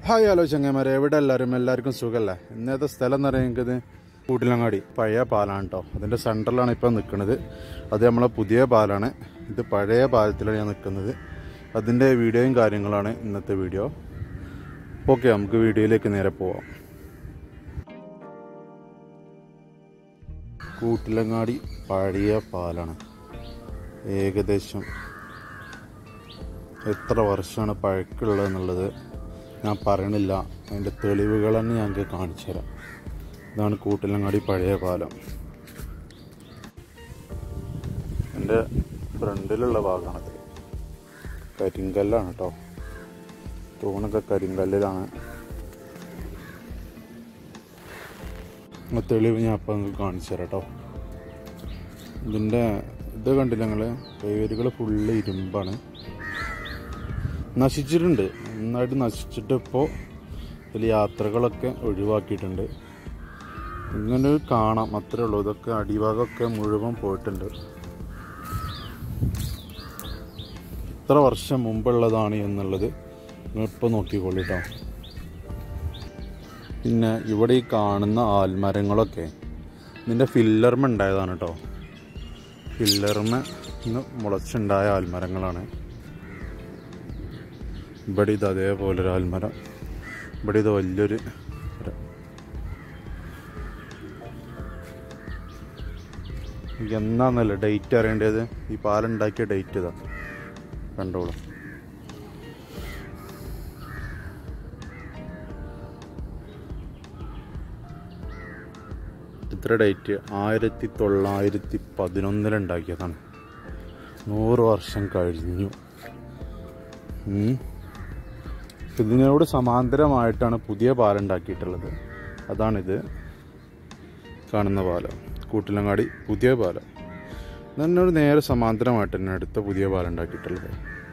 Hi hello ചങ്ങന്മാരെ എവിടെ എല്ലാവരും എല്ലാവർക്കും സുഖമല്ലേ ഇന്നത്തെ സ്ഥലം എന്ന് പറയുന്നത് കൂട്ടിലങ്ങാടി പഴയ പാലാണ് കേട്ടോ അതിൻ്റെ സെൻറ്ററിലാണ് ഇപ്പോൾ നിൽക്കുന്നത് അത് നമ്മളെ പുതിയ പാലാണ് ഇത് പഴയ പാലത്തിലാണ് ഞാൻ നിൽക്കുന്നത് അതിൻ്റെ വീഡിയോയും കാര്യങ്ങളാണ് ഇന്നത്തെ വീഡിയോ ഓക്കെ നമുക്ക് വീഡിയോയിലേക്ക് നേരെ പോവാം കൂട്ടിലങ്ങാടി പഴയ പാലാണ് ഏകദേശം എത്ര വർഷമാണ് പഴക്കമുള്ളത് എന്നുള്ളത് ഞാൻ പറയണില്ല അതിൻ്റെ തെളിവുകൾ തന്നെ ഞങ്ങൾക്ക് കാണിച്ചു തരാം ഇതാണ് കൂട്ടിലങ്ങാടി പഴയ പാലം എൻ്റെ ഫ്രണ്ടിലുള്ള ഭാഗമാണത് കരിങ്കല്ലാണ് കേട്ടോ തൂണൊക്കെ കരിങ്കല്ലിലാണ് ആ തെളിവ് ഞാൻ അപ്പം നിങ്ങൾക്ക് കാണിച്ചു തരാം കേട്ടോ ഇതിൻ്റെ ഇത് കണ്ടില്ല നിങ്ങൾ പേരുകൾ ഫുള്ള് ഇരുമ്പാണ് നശിച്ചിട്ടുണ്ട് നന്നായിട്ട് നശിച്ചിട്ട് ഇപ്പോൾ ഇതിൽ യാത്രകളൊക്കെ ഒഴിവാക്കിയിട്ടുണ്ട് ഇങ്ങനെ കാണാം അത്രേ ഉള്ളൂ ഇതൊക്കെ അടിഭാഗമൊക്കെ മുഴുവൻ പോയിട്ടുണ്ട് ഇത്ര വർഷം മുമ്പുള്ളതാണ് എന്നുള്ളത് ഇപ്പോൾ നോക്കിക്കൊള്ളിട്ടോ പിന്നെ ഇവിടെ ഈ കാണുന്ന ആൽമരങ്ങളൊക്കെ ഇതിൻ്റെ ഫില്ലർമ ഉണ്ടായതാണ് കേട്ടോ ഫില്ലർമ ഇന്ന് മുളച്ചുണ്ടായ ആൽമരങ്ങളാണ് ഇവിടെ ഇത് അതേപോലെ ഒരു ആൽമരം ഇവിടെ ഇത് വലിയൊരു മരം. എന്നാന്നല്ല ഡേറ്റ് അറിയേണ്ടത് ഈ പാലുണ്ടാക്കിയ ഡേറ്റ് ഇതാ കണ്ടോളൂ ഇത്ര ഡേറ്റ് ആയിരത്തി തൊള്ളായിരത്തി പതിനൊന്നിലുണ്ടാക്കിയതാണ് നൂറ് വർഷം കഴിഞ്ഞു ഉം. ഇതിനോട് സമാന്തരമായിട്ടാണ് പുതിയ പാലം ഉണ്ടാക്കിയിട്ടുള്ളത് അതാണിത് കാണുന്ന പാലം കൂട്ടിലങ്ങാടി പുതിയ പാലം ഇതിനോട് നേരെ സമാന്തരമായിട്ട് തന്നെ അടുത്ത പുതിയ പാലം ഉണ്ടാക്കിയിട്ടുള്ളത്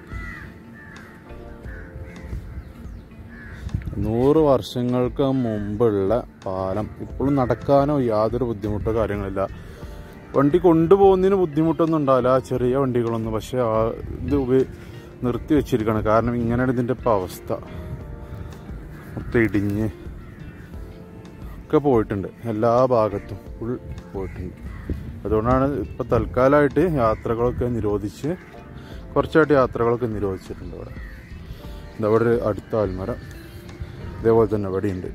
നൂറ് വർഷങ്ങൾക്ക് മുമ്പുള്ള പാലം ഇപ്പോഴും നടക്കാനോ യാതൊരു ബുദ്ധിമുട്ടോ കാര്യങ്ങളില്ല വണ്ടി കൊണ്ടുപോകുന്നതിന് ബുദ്ധിമുട്ടൊന്നും ഉണ്ടാവില്ല ആ ചെറിയ വണ്ടികളൊന്നും പക്ഷേ ആ ഇത് ഉപ- നിർത്തി വെച്ചിരിക്കുകയാണ് കാരണം ഇങ്ങനെയാണ് ഇതിൻ്റെ ഇപ്പോൾ അവസ്ഥ മൊത്തം ഇടിഞ്ഞ് ഒക്കെ പോയിട്ടുണ്ട് എല്ലാ ഭാഗത്തും ഫുൾ പോയിട്ടുണ്ട് അതുകൊണ്ടാണ് ഇപ്പോൾ തൽക്കാലമായിട്ട് യാത്രകളൊക്കെ നിരോധിച്ച് കുറച്ചായിട്ട് യാത്രകളൊക്കെ നിരോധിച്ചിട്ടുണ്ട് ഇവിടെ ഇതാ ഇവിടെ ഒരു അടുത്ത ആൽമരം ഇതേപോലെ തന്നെ ഇവിടെയുണ്ട്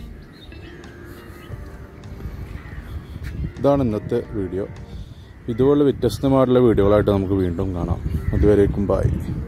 ഇതാണ് ഇന്നത്തെ വീഡിയോ ഇതുപോലെ വ്യത്യസ്തമായിട്ടുള്ള വീഡിയോകളായിട്ട് നമുക്ക് വീണ്ടും കാണാം അതുവരേക്കും ബായ്